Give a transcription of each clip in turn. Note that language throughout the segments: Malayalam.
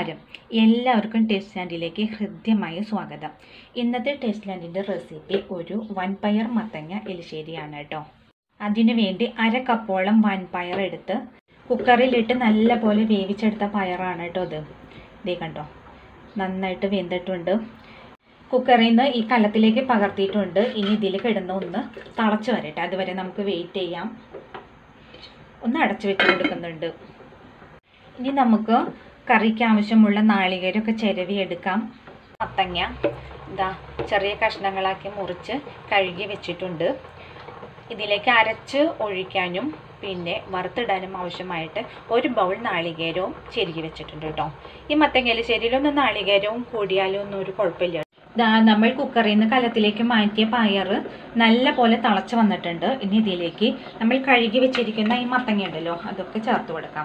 നമസ്കാരം എല്ലാവർക്കും ടേസ്റ്റ് ലാൻഡിലേക്ക് ഹൃദ്യമായ സ്വാഗതം ഇന്നത്തെ ടേസ്റ്റ് ലാൻഡിൻ്റെ റെസിപ്പി ഒരു വൻപയർ മത്തങ്ങ എലിശ്ശേരിയാണ് കേട്ടോ അതിനു വേണ്ടി അര കപ്പോളം വൻപയർ എടുത്ത് കുക്കറിലിട്ട് നല്ല പോലെ വേവിച്ചെടുത്ത പയറാണ് കേട്ടോ ഇത് ഇതേ കണ്ടോ നന്നായിട്ട് വെന്തിട്ടുണ്ട് കുക്കറിൽ നിന്ന് ഈ കലത്തിലേക്ക് പകർത്തിയിട്ടുണ്ട് ഇനി ഇതിൽ കിടന്ന് ഒന്ന് തിളച്ച് വരട്ടെ അതുവരെ നമുക്ക് വെയിറ്റ് ചെയ്യാം ഒന്ന് അടച്ചു വെച്ച് കൊടുക്കുന്നുണ്ട് ഇനി നമുക്ക് കറിക്ക് ആവശ്യമുള്ള നാളികേരമൊക്കെ ചിരവി എടുക്കാം മത്തങ്ങ ഇതാ ചെറിയ കഷ്ണങ്ങളാക്കി മുറിച്ച് കഴുകി വെച്ചിട്ടുണ്ട് ഇതിലേക്ക് അരച്ച് ഒഴിക്കാനും പിന്നെ വറുത്തിടാനും ആവശ്യമായിട്ട് ഒരു ബൗൾ നാളികേരവും ചെരുകി വെച്ചിട്ടുണ്ട് കേട്ടോ ഈ മത്തങ്ങലിശ്ശേരിയിലൊന്നും നാളികേരവും കൂടിയാലും ഒന്നും ഒരു കുഴപ്പമില്ല ദാ നമ്മൾ കുക്കറിൽ നിന്ന് കലത്തിലേക്ക് മാറ്റിയ പയർ നല്ല പോലെ തിളച്ച് വന്നിട്ടുണ്ട് ഇനി ഇതിലേക്ക് നമ്മൾ കഴുകി വെച്ചിരിക്കുന്ന ഈ മത്തങ്ങ ഉണ്ടല്ലോ അതൊക്കെ ചേർത്ത് കൊടുക്കാം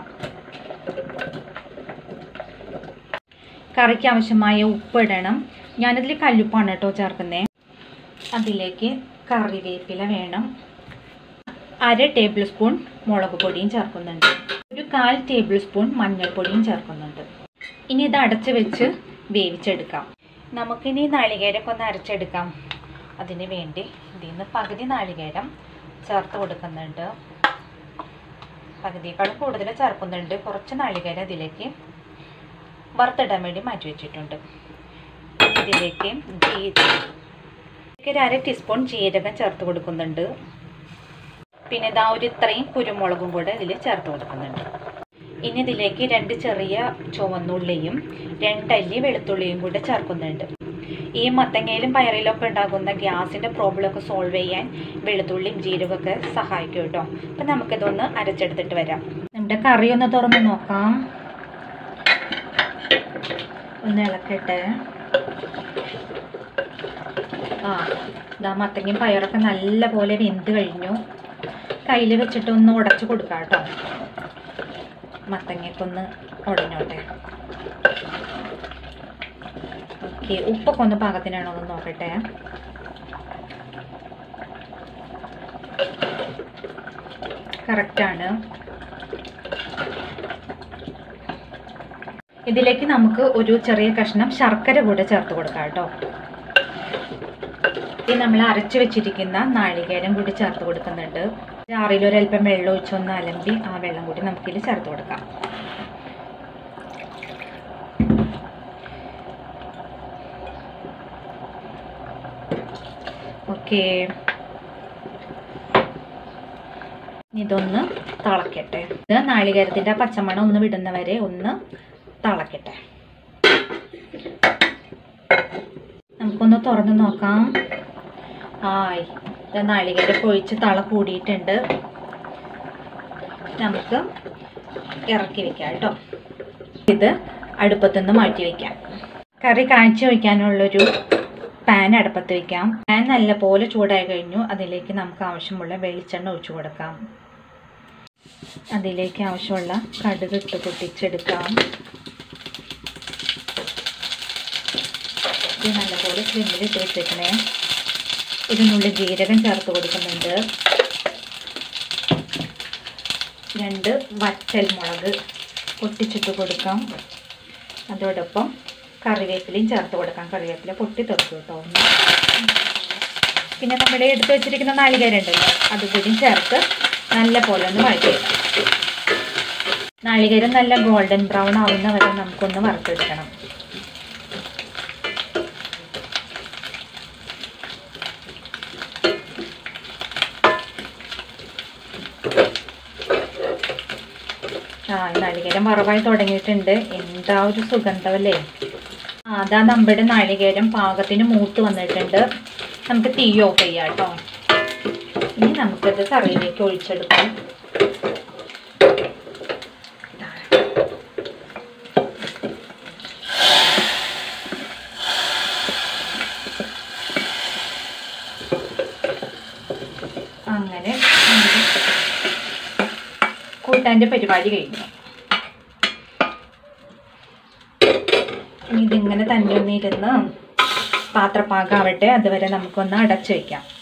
കറിക്ക് ആവശ്യമായ ഉപ്പ് ഇടണം ഞാനതിൽ കല്ലുപ്പാണ് കേട്ടോ ചേർക്കുന്നത് അതിലേക്ക് കറിവേപ്പില വേണം അര ടേബിൾ സ്പൂൺ മുളക് പൊടിയും ചേർക്കുന്നുണ്ട് ഒരു കാൽ ടേബിൾ സ്പൂൺ മഞ്ഞൾപ്പൊടിയും ചേർക്കുന്നുണ്ട് ഇനി ഇത് അടച്ച് വെച്ച് വേവിച്ചെടുക്കാം നമുക്കിനി നാളികേരമൊക്കെ ഒന്ന് അരച്ചെടുക്കാം അതിന് വേണ്ടി ഇതിൽ നിന്ന് പകുതി നാളികേരം ചേർത്ത് കൊടുക്കുന്നുണ്ട് പകുതിയേക്കാളും കൂടുതൽ ചേർക്കുന്നുണ്ട് കുറച്ച് നാളികേരം ഇതിലേക്ക് വറുത്തിടാൻ വേണ്ടി മാറ്റി വെച്ചിട്ടുണ്ട് ഇതിലേക്ക് ഒരു അര ടീസ്പൂൺ ജീരകം ചേർത്ത് കൊടുക്കുന്നുണ്ട് പിന്നെ ഇതാ ഒരു ഇത്രയും കുരുമുളകും കൂടെ ഇതിൽ ചേർത്ത് കൊടുക്കുന്നുണ്ട് ഇനി ഇതിലേക്ക് രണ്ട് ചെറിയ ചുവന്നുള്ളിയും രണ്ടല്ലി വെളുത്തുള്ളിയും കൂടെ ചേർക്കുന്നുണ്ട് ഈ മത്തങ്ങയിലും പയറിലൊക്കെ ഉണ്ടാകുന്ന ഗ്യാസിൻ്റെ പ്രോബ്ലം ഒക്കെ സോൾവ് ചെയ്യാൻ വെളുത്തുള്ളിയും ജീരകമൊക്കെ സഹായിക്കും കേട്ടോ അപ്പം നമുക്കിതൊന്ന് അരച്ചെടുത്തിട്ട് വരാം നമ്മുടെ കറി ഒന്ന് തുറന്ന് നോക്കാം ഒന്ന് ഇളക്കട്ടെ ആ ഇതാ മത്തങ്ങയും പയറൊക്കെ നല്ല പോലെ വെന്ത് കഴിഞ്ഞു കയ്യിൽ വെച്ചിട്ട് ഒന്ന് ഉടച്ചു കൊടുക്കാം കേട്ടോ മത്തങ്ങയ്ക്കൊന്ന് ഉടഞ്ഞോട്ടെ ഓക്കെ ഉപ്പൊക്കെ ഒന്ന് പാകത്തിനാണോ ഒന്ന് നോക്കട്ടെ കറക്റ്റാണ് ഇതിലേക്ക് നമുക്ക് ഒരു ചെറിയ കഷ്ണം ശർക്കര കൂടെ ചേർത്ത് കൊടുക്കാം കേട്ടോ ഇത് നമ്മൾ അരച്ചു വെച്ചിരിക്കുന്ന നാളികേരം കൂടി ചേർത്ത് കൊടുക്കുന്നുണ്ട് ജാറിലൊരല്പം വെള്ളം ഒഴിച്ചൊന്ന് അലമ്പി ആ വെള്ളം കൂടി നമുക്കിതിൽ ചേർത്ത് കൊടുക്കാം ഓക്കെ ഇതൊന്ന് തിളക്കട്ടെ ഇത് നാളികേരത്തിൻ്റെ പച്ചമണം ഒന്ന് വിടുന്നവരെ ഒന്ന് തിളക്കട്ടെ നമുക്കൊന്ന് തുറന്ന് നോക്കാം ആയി ഇത് നാളികേരം പൊഴിച്ച് തള കൂടിയിട്ടുണ്ട് നമുക്ക് ഇറക്കി വെക്കാം കേട്ടോ ഇത് അടുപ്പത്തുനിന്ന് മാറ്റി വയ്ക്കാം കറി കാഴ്ച വയ്ക്കാനുള്ളൊരു പാൻ അടുപ്പത്ത് വയ്ക്കാം പാൻ നല്ലപോലെ ചൂടായി കഴിഞ്ഞു അതിലേക്ക് നമുക്ക് ആവശ്യമുള്ള വെളിച്ചെണ്ണ ഒഴിച്ചു കൊടുക്കാം അതിലേക്ക് ആവശ്യമുള്ള കടുക് ഇട്ട് പൊട്ടിച്ചെടുക്കാം ഇത് നല്ലപോലെ സ്ലിമ്മിൽ ഇട്ട് വെച്ചേക്കണേ ഇതിനുള്ളിൽ ജീരകം ചേർത്ത് കൊടുക്കുന്നുണ്ട് രണ്ട് വറ്റൽ മുളക് പൊട്ടിച്ചിട്ട് കൊടുക്കാം അതോടൊപ്പം കറിവേപ്പിലയും ചേർത്ത് കൊടുക്കാം കറിവേപ്പില പൊട്ടി തെറുക്കും കേട്ടോ പിന്നെ നമ്മുടെ എടുത്ത് വെച്ചിരിക്കുന്ന നാളികേരം ഉണ്ടല്ലോ അതുകൂടി ചേർത്ത് നല്ല പോലെ ഒന്ന് വഴറ്റിയിടാം നാളികേരം നല്ല ഗോൾഡൻ ബ്രൗൺ ആവുന്ന വരെ നമുക്കൊന്ന് വറുത്തെടുക്കണം ആ നാളികേരം വറവായി തുടങ്ങിയിട്ടുണ്ട് എന്താ ഒരു സുഗന്ധമല്ലേ ആ അതാ നമ്മുടെ നാളികേരം പാകത്തിന് മൂത്ത് വന്നിട്ടുണ്ട് നമുക്ക് തീ ഓഫ് ചെയ്യാം കേട്ടോ ഇനി നമുക്കത് കറിയിലേക്ക് ഒഴിച്ചെടുക്കാം അങ്ങനെ കൂട്ടാൻ്റെ പരിപാടി കഴിഞ്ഞു ഇനി ഇതിങ്ങനെ തന്നെ ഒന്നിരുന്ന് പാത്രപ്പാകാവട്ടെ അതുവരെ നമുക്കൊന്ന് അടച്ചു വയ്ക്കാം